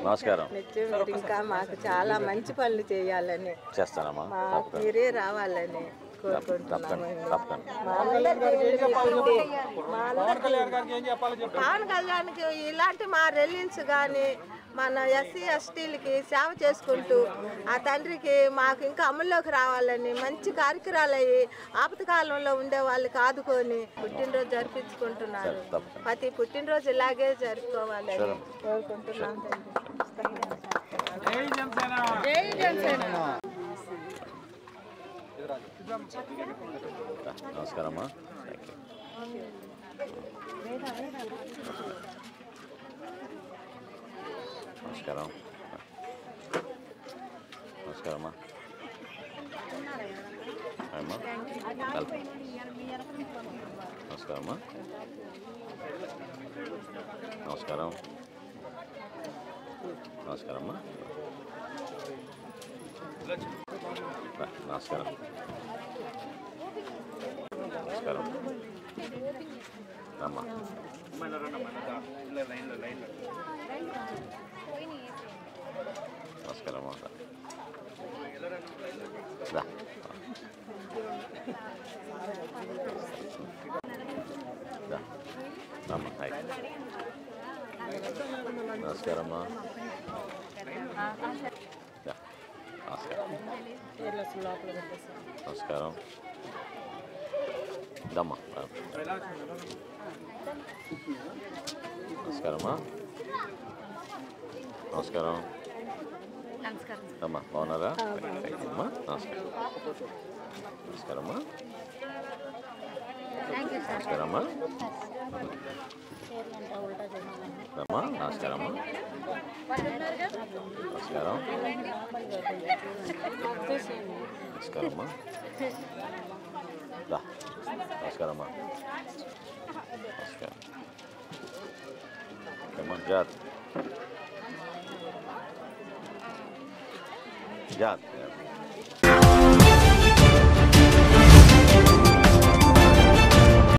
నమస్కారం నిత్యం మీరు ఇంకా మాకు చాలా మంచి పనులు చేయాలని చేస్తానమ్మా మా తప్పకుండా మీరే రావాలని తప్పకుండా కోరుకుంటున్నామండి తప్పకుండా మా అందరికీ ఇల్లు మా అందరికీ పవన్ కళ్యాణ్కి ఇలాంటి మా రెల్లిన్స్ కానీ మన ఎస్సీ ఎస్టీలకి సేవ చేసుకుంటూ ఆ తండ్రికి మాకు ఇంకా అమల్లోకి రావాలని మంచి కార్యక్రమాలు అయ్యి ఆపతకాలంలో ఉండే వాళ్ళకి ఆదుకొని పుట్టినరోజు జరిపించుకుంటున్నారు తప్పకుండా ప్రతి పుట్టినరోజు ఇలాగే జరుపుకోవాలని కోరుకుంటున్నాం తండ్రి జై జనసేన నమస్కారం అమ్మా థ్యాంక్ యూ నమస్కారం నమస్కారం అమ్మా అమ్మా వెల్కమ్ నమస్కారం అమ్మా నమస్కారం నమస్కారం అమ్మా నమస్కారం నమస్కారం అమ్మా నమస్కారం అమ్మా రా. రా. అమ్మా హాయ్ నమస్కారం అమ్మా రా. నమస్కారం నమస్కారం దమ్మా నమస్కారమ్మా నమస్కారం అమ్మా బాగున్నారా అమ్మా నమస్కారం నమస్కారమ్మా నమస్కారమ్మా అమ్మా నమస్కారమ్మా నమస్కారం నమస్కారమ్మా దా నమస్కారమ్మా నమస్కారం అమ్మా జాత్ జాత్